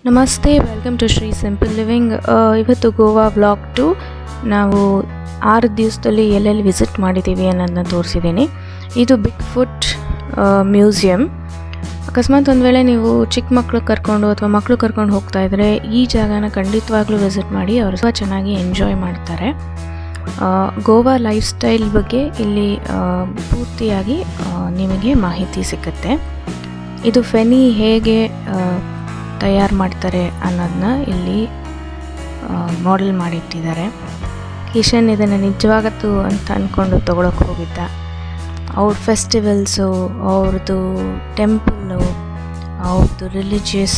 ನಮಸ್ತೆ welcome to Shri simple living ಇವತ್ತು Goa vlog to ನಾವು ಆರು ದಿವಸದಲ್ಲಿ ಎಲ್ಲೆಲ್ಲಿ ವಿಸಿಟ್ ಮಾಡಿದ್ದೀವಿ ಅನ್ನೋದನ್ನ ತೋರಿಸಿದ್ದೀನಿ ಇದು ಬಿಗ್ ಫುಟ್ ಮ್ಯೂಸಿಯಂ ಅಕಸ್ಮಾತ್ ಒಂದು ವೇಳೆ ನೀವು ಚಿಕ್ಕ ಮಕ್ಕಳು ಕರ್ಕೊಂಡು ಅಥವಾ ಮಕ್ಕಳು ಕರ್ಕೊಂಡು ಹೋಗ್ತಾ ಇದ್ದರೆ ಈ ಜಾಗನ ಖಂಡಿತವಾಗ್ಲೂ ವಿಸಿಟ್ ಮಾಡಿ ಅವರು ತುಂಬ ಚೆನ್ನಾಗಿ ಎಂಜಾಯ್ ಮಾಡ್ತಾರೆ ಆ, ಗೋವಾ ಲೈಫ್ ಸ್ಟೈಲ್ ಬಗ್ಗೆ ಇಲ್ಲಿ ಆ, ಪೂರ್ತಿಯಾಗಿ ಆ, ನಿಮಗೆ ಮಾಹಿತಿ ಸಿಗುತ್ತೆ ಇದು ಫೆನಿ ಹೇಗೆ ತಯಾರು ಮಾಡ್ತಾರೆ ಅನ್ನೋದನ್ನ ಇಲ್ಲಿ ಮಾಡೆಲ್ ಮಾಡಿಟ್ಟಿದ್ದಾರೆ ಕಿಶನ್ ಇದನ್ನು ನಿಜವಾಗತ್ತು ಅಂತ ಅಂದ್ಕೊಂಡು ತೊಗೊಳಕ್ಕೆ ಹೋಗಿದ್ದ ಅವ್ರ ಫೆಸ್ಟಿವಲ್ಸು ಅವ್ರದ್ದು ಟೆಂಪಲ್ಲು ಅವ್ರದ್ದು ರಿಲಿಜಿಯಸ್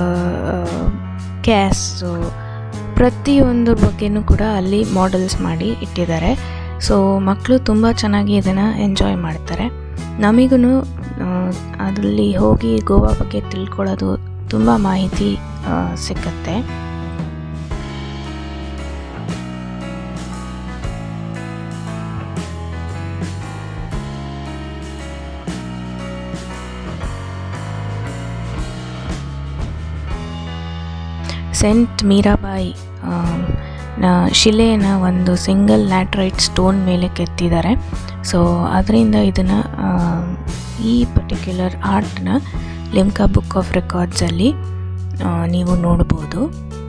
ಕ್ಯಾಸ್ಟು ಪ್ರತಿಯೊಂದು ಬಗ್ಗೆನೂ ಕೂಡ ಅಲ್ಲಿ ಮಾಡೆಲ್ಸ್ ಮಾಡಿ ಇಟ್ಟಿದ್ದಾರೆ ಸೊ ಮಕ್ಕಳು ತುಂಬ ಚೆನ್ನಾಗಿ ಇದನ್ನು ಎಂಜಾಯ್ ಮಾಡ್ತಾರೆ ನಮಗೂ ಅದರಲ್ಲಿ ಹೋಗಿ ಗೋವಾ ಬಗ್ಗೆ ತಿಳ್ಕೊಳ್ಳೋದು ತುಂಬ ಮಾಹಿತಿ ಆ, ಸಿಕ್ಕತ್ತೆ ಸೆಂಟ್ ಮೀರಾಬಾಯಿ ಆ, ನ ಶಿಲೆನ ಒಂದು ಸಿಂಗಲ್ ಲ್ಯಾಟ್ರೈಟ್ ಸ್ಟೋನ್ ಮೇಲೆ ಕೆತ್ತಿದ್ದಾರೆ ಸೊ ಅದರಿಂದ ಇದನ್ನು ಈ ಪರ್ಟಿಕ್ಯುಲರ್ ಆರ್ಟ್ನ ಲಿಮ್ಕಾ ಬುಕ್ ಆಫ್ ರೆಕಾರ್ಡ್ಸಲ್ಲಿ ನೀವು ನೋಡ್ಬೋದು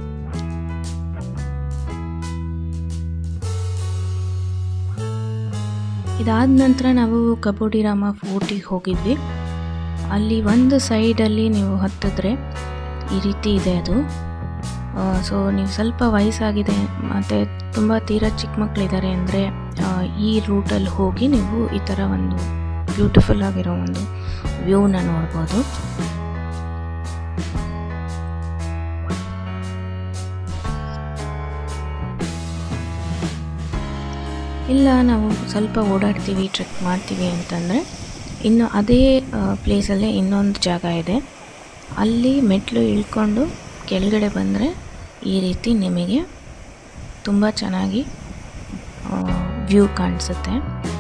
ಇದಾದ ನಂತರ ನಾವು ಕಬೋಡಿ ರಾಮ ಫೋರ್ಟಿಗೆ ಹೋಗಿದ್ವಿ ಅಲ್ಲಿ ಒಂದು ಸೈಡಲ್ಲಿ ನೀವು ಹತ್ತಿದ್ರೆ ಈ ರೀತಿ ಇದೆ ಅದು ಸೊ ನೀವು ಸ್ವಲ್ಪ ವಯಸ್ಸಾಗಿದೆ ಮತ್ತು ತುಂಬ ತೀರಾ ಚಿಕ್ಕ ಮಕ್ಕಳಿದ್ದಾರೆ ಅಂದರೆ ಈ ರೂಟಲ್ಲಿ ಹೋಗಿ ನೀವು ಈ ಥರ ಒಂದು ಬ್ಯೂಟಿಫುಲ್ ಆಗಿರೋ ಒಂದು ವ್ಯೂನ ನೋಡ್ಬೋದು ಇಲ್ಲ ನಾವು ಸ್ವಲ್ಪ ಓಡಾಡ್ತೀವಿ ಟ್ರೆಕ್ ಮಾಡ್ತೀವಿ ಅಂತಂದರೆ ಇನ್ನು ಅದೇ ಪ್ಲೇಸಲ್ಲೇ ಇನ್ನೊಂದು ಜಾಗ ಇದೆ ಅಲ್ಲಿ ಮೆಟ್ಲು ಇಳ್ಕೊಂಡು ಕೆಳಗಡೆ ಬಂದರೆ ಈ ರೀತಿ ನಿಮಗೆ ತುಂಬ ಚೆನ್ನಾಗಿ ವ್ಯೂ ಕಾಣಿಸುತ್ತೆ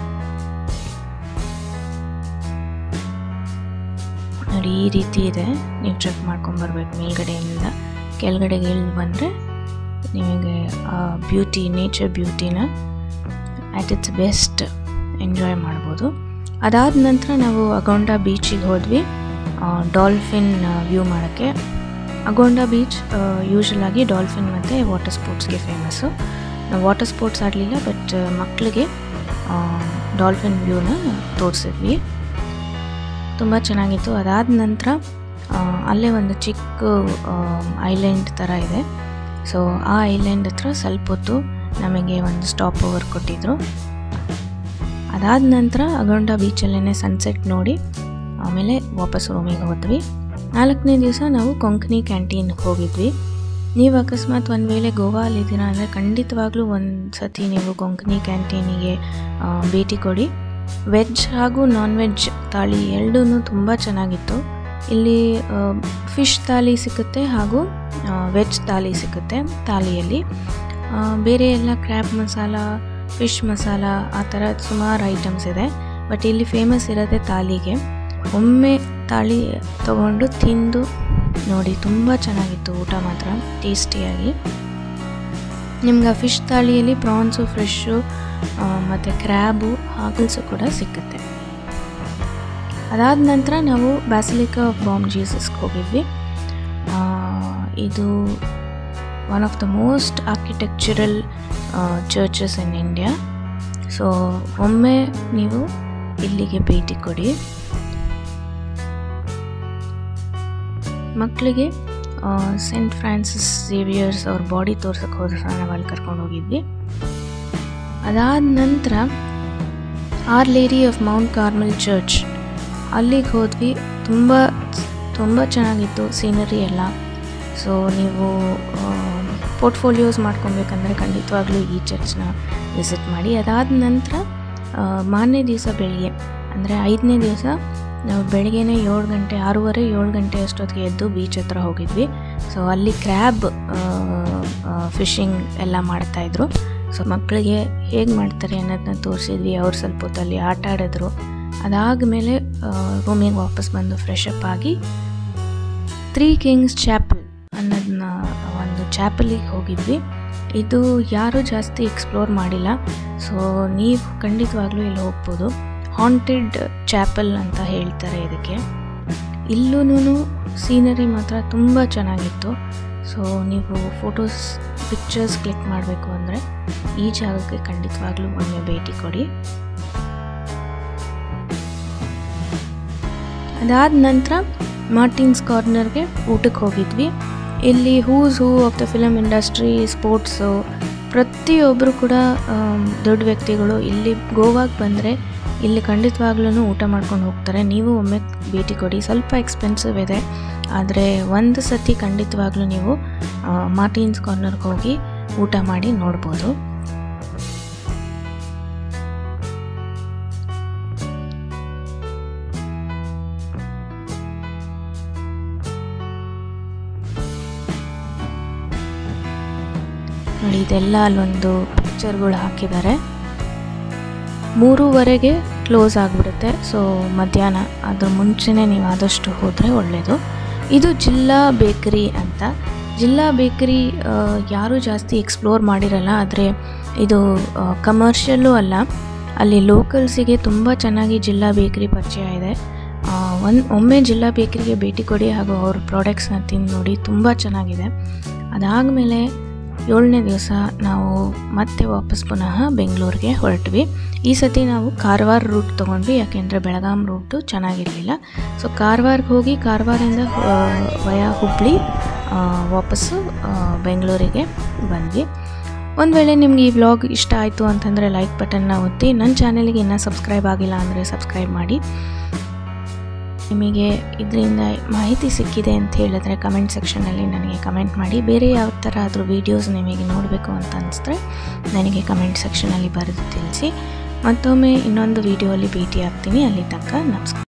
ನೋಡಿ ಈ ರೀತಿ ಇದೆ ನೀವು ಚೆಕ್ ಮಾಡ್ಕೊಂಬರ್ಬೇಕು ಮೇಲ್ಗಡೆಯಿಂದ ಕೆಳಗಡೆಗೆ ಇಳಿದು ಬಂದರೆ ನಿಮಗೆ ಆ ಬ್ಯೂಟಿ ನೇಚರ್ ಬ್ಯೂಟಿನ ಆ್ಯಟ್ ಇಟ್ಸ್ ಬೆಸ್ಟ್ ಎಂಜಾಯ್ ಮಾಡ್ಬೋದು ಅದಾದ ನಂತರ ನಾವು ಅಗೊಂಡ ಬೀಚಿಗೆ ಹೋದ್ವಿ ಡಾಲ್ಫಿನ್ ವ್ಯೂ ಮಾಡೋಕ್ಕೆ ಅಗೊಂಡ ಬೀಚ್ ಯೂಶಲ್ ಆಗಿ ಡಾಲ್ಫಿನ್ ಮತ್ತು ವಾಟರ್ ಸ್ಪೋರ್ಟ್ಸ್ಗೆ ಫೇಮಸ್ಸು ನಾವು ವಾಟರ್ ಸ್ಪೋರ್ಟ್ಸ್ ಆಡಲಿಲ್ಲ ಬಟ್ ಮಕ್ಕಳಿಗೆ ಡಾಲ್ಫಿನ್ ವ್ಯೂನ ತೋರಿಸಿದ್ವಿ ತುಂಬ ಚೆನ್ನಾಗಿತ್ತು ಅದಾದ ನಂತರ ಆ, ಅಲ್ಲೇ ಒಂದು ಚಿಕ್ಕ ಐಲ್ಯಾಂಡ್ ಥರ ಇದೆ ಸೊ ಆ ಐಲ್ಯಾಂಡ್ ಹತ್ರ ಸ್ವಲ್ಪ ಹೊತ್ತು ನಮಗೆ ಒಂದು ಸ್ಟಾಪ್ ಓವರ್ ಕೊಟ್ಟಿದ್ರು ಅದಾದ ನಂತರ ಅಗೊಂಡ ಬೀಚಲ್ಲೇ ಸನ್ಸೆಟ್ ನೋಡಿ ಆಮೇಲೆ ವಾಪಸ್ ರೂಮಿಗೆ ಹೋದ್ವಿ ನಾಲ್ಕನೇ ದಿವಸ ನಾವು ಕೊಂಕಣಿ ಕ್ಯಾಂಟೀನ್ ಹೋಗಿದ್ವಿ ನೀವು ಅಕಸ್ಮಾತ್ ಒಂದು ವೇಳೆ ಗೋವಾಲಿದ್ದೀರಾ ಅಂದರೆ ಖಂಡಿತವಾಗ್ಲೂ ಒಂದು ಸತಿ ನೀವು ಕೊಂಕಣಿ ಕ್ಯಾಂಟೀನಿಗೆ ಆ, ಭೇಟಿ ಕೊಡಿ ವೆಜ್ ಹಾಗೂ ನಾನ್ ವೆಜ್ ತಾಳಿ ಎರಡೂ ತುಂಬ ಚೆನ್ನಾಗಿತ್ತು ಇಲ್ಲಿ ಫಿಶ್ ತಾಲಿ ಸಿಗುತ್ತೆ ಹಾಗೂ ವೆಜ್ ತಾಲಿ ಸಿಗುತ್ತೆ ತಾಲಿಯಲ್ಲಿ ಆ, ಬೇರೆ ಎಲ್ಲ ಕ್ರ್ಯಾಬ್ ಮಸಾಲ ಫಿಶ್ ಮಸಾಲ ಆ ಥರ ಸುಮಾರು ಐಟಮ್ಸ್ ಇದೆ ಬಟ್ ಇಲ್ಲಿ ಫೇಮಸ್ ಇರೋದೇ ತಾಲಿಗೆ ಒಮ್ಮೆ ತಾಳಿ ತಗೊಂಡು ತಿಂದು ನೋಡಿ ತುಂಬ ಚೆನ್ನಾಗಿತ್ತು ಊಟ ಮಾತ್ರ ಟೇಸ್ಟಿಯಾಗಿ ನಿಮ್ಗೆ ಫಿಶ್ ತಾಳಿಯಲ್ಲಿ ಪ್ರಾನ್ಸು ಫ್ರೆಶ್ಶು ಮತ್ತು ಕ್ರ್ಯಾಬು ಹಾಗಲ್ಸು ಕೂಡ ಸಿಕ್ಕುತ್ತೆ ಅದಾದ ನಂತರ ನಾವು ಬ್ಯಾಸಿಲಿಕಾ ಆಫ್ ಬಾಂಬ್ ಜೀಸಸ್ಗೆ ಹೋಗಿದ್ವಿ ಆ, ಇದು one of the most architectural churches in India so ಒಮ್ಮೆ ನೀವು ಇಲ್ಲಿಗೆ ಭೇಟಿ ಕೊಡಿ ಮಕ್ಕಳಿಗೆ ಸೆಂಟ್ ಫ್ರಾನ್ಸಿಸ್ ಸೇವಿಯರ್ಸ್ ಅವ್ರ ಬಾಡಿ ತೋರ್ಸಕ್ಕೆ ಹೋದ್ರೆ ನಾವು ಅಲ್ಲಿ ಕರ್ಕೊಂಡು ಹೋಗಿದ್ವಿ ಅದಾದ ನಂತರ Our Lady of Mount Carmel church ಅಲ್ಲಿಗೆ ಹೋದ್ವಿ ತುಂಬ ತುಂಬ ಚೆನ್ನಾಗಿತ್ತು ಸೀನರಿ ಎಲ್ಲ ಸೊ ನೀವು ಪೋರ್ಟ್ಫೋಲಿಯೋಸ್ ಮಾಡ್ಕೊಬೇಕಂದ್ರೆ ಖಂಡಿತವಾಗ್ಲೂ ಈ ಚರ್ಚ್ನ ವಿಸಿಟ್ ಮಾಡಿ ಅದಾದ ನಂತರ ಆ, ಮಾರನೇ ದಿವಸ ಬೆಳಿಗ್ಗೆ ಅಂದರೆ ಐದನೇ ದಿವಸ ನಾವು ಬೆಳಗ್ಗೆನೇ ಏಳು ಗಂಟೆ ಆರೂವರೆ ಏಳು ಗಂಟೆ ಅಷ್ಟೊತ್ತಿಗೆ ಎದ್ದು ಬೀಚ್ ಹತ್ರ ಹೋಗಿದ್ವಿ ಸೊ ಅಲ್ಲಿ ಕ್ರ್ಯಾಬ್ ಫಿಶಿಂಗ್ ಎಲ್ಲ ಮಾಡ್ತಾಯಿದ್ರು ಸೊ ಮಕ್ಕಳಿಗೆ ಹೇಗೆ ಮಾಡ್ತಾರೆ ಅನ್ನೋದನ್ನ ತೋರಿಸಿದ್ವಿ ಅವ್ರು ಸ್ವಲ್ಪ ಹೊತ್ತಲ್ಲಿ ಆಟ ಆಡಿದ್ರು ಅದಾದಮೇಲೆ ರೂಮಿಗೆ ವಾಪಸ್ ಬಂದು ಫ್ರೆಶ್ ಅಪ್ ಆಗಿ ತ್ರೀ ಕಿಂಗ್ಸ್ ಚಾಪಲ್ ಅನ್ನೋ ಚಾಪಲಿಗೆ ಹೋಗಿದ್ವಿ ಇದು ಯಾರೂ ಜಾಸ್ತಿ ಎಕ್ಸ್ಪ್ಲೋರ್ ಮಾಡಿಲ್ಲ ಸೊ ನೀವು ಖಂಡಿತವಾಗ್ಲೂ ಇಲ್ಲಿ ಹೋಗ್ಬೋದು ಹಾಂಟೆಡ್ ಚಾಪಲ್ ಅಂತ ಹೇಳ್ತಾರೆ ಇದಕ್ಕೆ ಇಲ್ಲೂ ಸೀನರಿ ಮಾತ್ರ ತುಂಬ ಚೆನ್ನಾಗಿತ್ತು ಸೊ ನೀವು ಫೋಟೋಸ್ ಪಿಕ್ಚರ್ಸ್ ಕ್ಲಿಕ್ ಮಾಡಬೇಕು ಅಂದರೆ ಈ ಜಾಗಕ್ಕೆ ಖಂಡಿತವಾಗ್ಲೂ ಒಮ್ಮೆ ಭೇಟಿ ಕೊಡಿ ಅದಾದ ನಂತರ ಮಾರ್ಟಿನ್ಸ್ ಕಾರ್ನರ್ಗೆ ಊಟಕ್ಕೆ ಹೋಗಿದ್ವಿ ಇಲ್ಲಿ who's who of the film industry sports ಪ್ರತಿಯೊಬ್ಬರು ಕೂಡ ದೊಡ್ಡ ವ್ಯಕ್ತಿಗಳು ಇಲ್ಲಿ ಗೋವಾಗೆ ಬಂದರೆ ಇಲ್ಲಿ ಖಂಡಿತವಾಗ್ಲೂ ಊಟ ಮಾಡ್ಕೊಂಡು ಹೋಗ್ತಾರೆ ನೀವು ಒಮ್ಮೆ ಭೇಟಿ ಕೊಡಿ ಸ್ವಲ್ಪ ಎಕ್ಸ್ಪೆನ್ಸಿವ್ ಇದೆ ಆದರೆ ಒಂದು ಸತಿ ಖಂಡಿತವಾಗ್ಲೂ ನೀವು ಮಾರ್ಟಿನ್ಸ್ ಕಾರ್ನರ್ಗೆ ಹೋಗಿ ಊಟ ಮಾಡಿ ನೋಡ್ಬೋದು ನೋಡಿ ಇದೆಲ್ಲ ಅಲ್ಲೊಂದು ಪಿಕ್ಚರ್ಗಳು ಹಾಕಿದ್ದಾರೆ ಮೂರುವರೆಗೆ ಕ್ಲೋಸ್ ಆಗಿಬಿಡುತ್ತೆ ಸೊ ಮಧ್ಯಾಹ್ನ ಅದ್ರ ಮುಂಚೆನೇ ನೀವು ಆದಷ್ಟು ಹೋದರೆ ಒಳ್ಳೆಯದು ಇದು ಜಿಲ್ಲಾ ಬೇಕರಿ ಅಂತ ಜಿಲ್ಲಾ ಬೇಕರಿ ಯಾರೂ ಜಾಸ್ತಿ ಎಕ್ಸ್ಪ್ಲೋರ್ ಮಾಡಿರಲ್ಲ ಆದರೆ ಇದು ಕಮರ್ಷಿಯಲ್ಲು ಅಲ್ಲ ಅಲ್ಲಿ ಲೋಕಲ್ಸಿಗೆ ತುಂಬ ಚೆನ್ನಾಗಿ ಜಿಲ್ಲಾ ಬೇಕರಿ ಪರಿಚಯ ಇದೆ ಒಂದು ಒಮ್ಮೆ ಜಿಲ್ಲಾ ಬೇಕರಿಗೆ ಭೇಟಿ ಕೊಡಿ ಹಾಗೂ ಅವ್ರ ಪ್ರಾಡಕ್ಟ್ಸ್ನ ತಿಂದು ನೋಡಿ ತುಂಬ ಚೆನ್ನಾಗಿದೆ ಅದಾದಮೇಲೆ ಏಳನೇ ದಿವಸ ನಾವು ಮತ್ತೆ ವಾಪಸ್ ಪುನಃ ಬೆಂಗಳೂರಿಗೆ ಹೊರಟ್ವಿ ಈ ಸತಿ ನಾವು ಕಾರವಾರ ರೂಟ್ ತೊಗೊಂಡ್ವಿ ಯಾಕೆಂದರೆ ಬೆಳಗಾಂ ರೂಟು ಚೆನ್ನಾಗಿರಲಿಲ್ಲ ಸೊ ಕಾರವಾರ್ಗೆ ಹೋಗಿ ಕಾರವಾರಿಂದ ವಯ ಹುಬ್ಳಿ ವಾಪಸ್ಸು ಬೆಂಗಳೂರಿಗೆ ಬಂದ್ವಿ ಒಂದು ವೇಳೆ ನಿಮ್ಗೆ ಈ ವ್ಲಾಗ್ ಇಷ್ಟ ಆಯಿತು ಅಂತಂದರೆ ಲೈಕ್ ಬಟನ್ನ ಒತ್ತಿ ನನ್ನ ಚಾನಲ್ಗೆ ಇನ್ನೂ ಸಬ್ಸ್ಕ್ರೈಬ್ ಆಗಿಲ್ಲ ಅಂದರೆ ಸಬ್ಸ್ಕ್ರೈಬ್ ಮಾಡಿ ನಿಮಗೆ ಇದರಿಂದ ಮಾಹಿತಿ ಸಿಕ್ಕಿದೆ ಅಂತ ಹೇಳಿದ್ರೆ ಕಮೆಂಟ್ ಸೆಕ್ಷನಲ್ಲಿ ನನಗೆ ಕಮೆಂಟ್ ಮಾಡಿ ಬೇರೆ ಯಾವ ಥರ ಆದರೂ ವೀಡಿಯೋಸ್ ನಿಮಗೆ ನೋಡಬೇಕು ಅಂತ ಅನಿಸಿದ್ರೆ ನನಗೆ ಕಮೆಂಟ್ ಸೆಕ್ಷನಲ್ಲಿ ಬರೆದು ತಿಳಿಸಿ ಮತ್ತೊಮ್ಮೆ ಇನ್ನೊಂದು ವೀಡಿಯೋಲಿ ಭೇಟಿ ಆಗ್ತೀನಿ ಅಲ್ಲಿ ತನಕ ನಮಸ್ಕಾರ